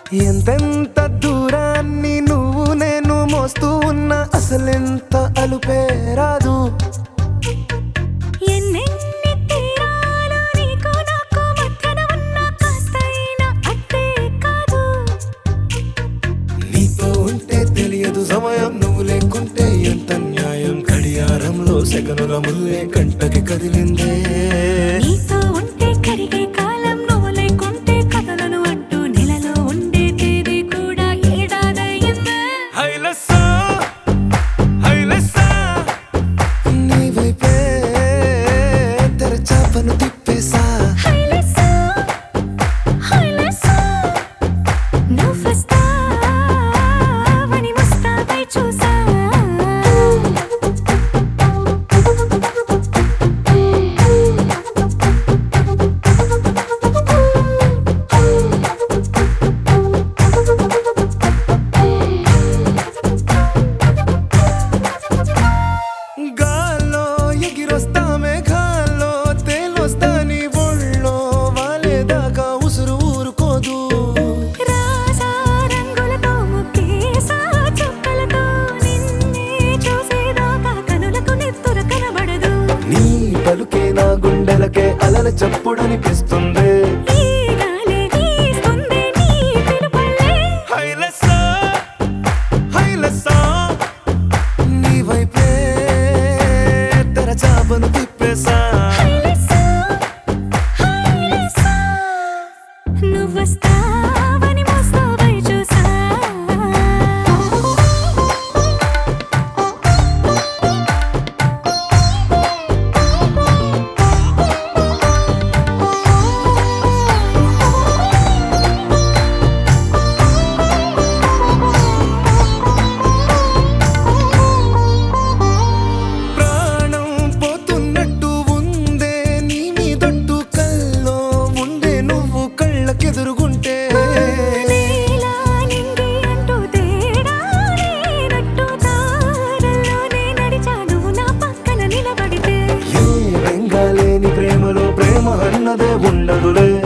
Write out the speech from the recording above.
ఎంతెంత దూరాన్ని నువ్వు నేను మోస్తూ ఉన్నా అసలెంత అలుపే రాదు ఎన్నెన్ని తీరాలు నీకు నాకు మధ్యన ఉన్న కాస్తైనా అట్టే కాదు నీతో ఉంటే తెలియదు సమయం నువ్వు లేకుంటే ఎంత న్యాయం గడియారంలో సెగనుల ముల్లే కంటకి కదిలిందే నీతో ఉంటే కరిగే కాలం నువ్వు లేకుంటే కథలను అంటూ నెలలో ఉండే తేదీ కూడా ఏడాదయ్యిందే హైలెస్సా, హైలెస్సా. నీ వైపే తెరచాపను తిప్పేసా హైలెస్సా, హైలెస్సా, నువ్వొస్తావని ముస్తాబై చూసా గాల్లో ఎగిరొస్తా మేఘాల్లో తేలొస్తా నీ ఒళ్ళో వాలేదాకా ఉసురు ఊరుకోదు రాజా రంగులతో ముగ్గేసా చుక్కలతో నిన్నే చూసేదాకా కనులకు నెత్తుర కనబడదు నీ పలుకే నా గుండెలకే అలల చప్పుడనిపిస్తుంది ఈ గాలి వీస్తుంది నీ పిలుపుల్లే హైలెస్సా, హైలెస్సా. నీ వైపే తెరచాపను తిప్పేసా హైలెస్సా, హైలెస్సా, నువ్వొస్తావని మోస్తావై చూసా ప్రాణం పోతున్నట్టు ఉందే నీ మీదొట్టు కల్లో ఉండే నువ్వు కళ్ళకెదురుగుంటే నీలా నింగి అంటూ తేడా లేనట్టు దారుల్లోనే నడిచా నువ్వు నా పక్కన నిలబడితే ఏ బెంగాలేని ప్రేమలో ప్రేమ అన్నదే ఉండదులే